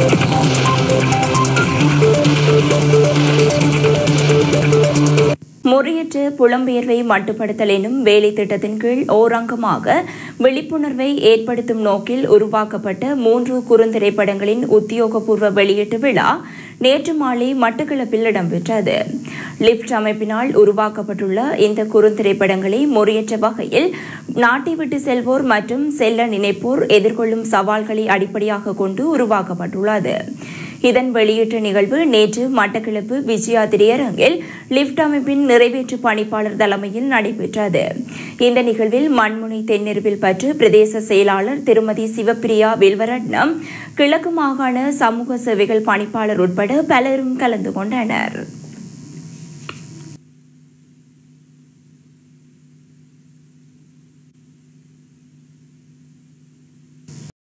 முறையற்ற புலம்பெயர்வை மட்டுப்படுத்தல் எனும் வேலை திட்டத்தின் கீழ் ஓரங்கமாக விழிப்புணர்வை ஏற்படுத்தும் நோக்கில் உருவாக்கப்பட்ட மூன்று குறுந்திரைப்படங்களின் உத்தியோகபூர்வ வெளியீட்டு விழா நேற்று மாலை மட்டக்களப்பில் இடம்பெற்றது லிப்ட் அமைப்பினால் உருவாக்கப்பட்டுள்ள இந்த குறுந்திரைப்படங்களை முறையற்ற வகையில் நாட்டை விட்டு செல்வோர் மற்றும் செல்ல நினைப்போர் எதிர்கொள்ளும் சவால்களை அடிப்படையாக கொண்டு உருவாக்கப்பட்டுள்ளது இதன் வெளியீட்டு நிகழ்வு நேற்று மட்டக்களப்பு விஜயா திரையரங்கில் லிப்ட் அமைப்பின் நிறைவேற்று பணிப்பாளர் தலைமையில் நடைபெற்றது இந்த நிகழ்வில் மண்முனை தென்னிருவில் பற்று பிரதேச செயலாளர் திருமதி சிவப்பிரியா வில்வரட்னம் கிழக்கு மாகாண சமூக சேவைகள் பணிப்பாளர் உட்பட பலரும் கலந்து கொண்டனர்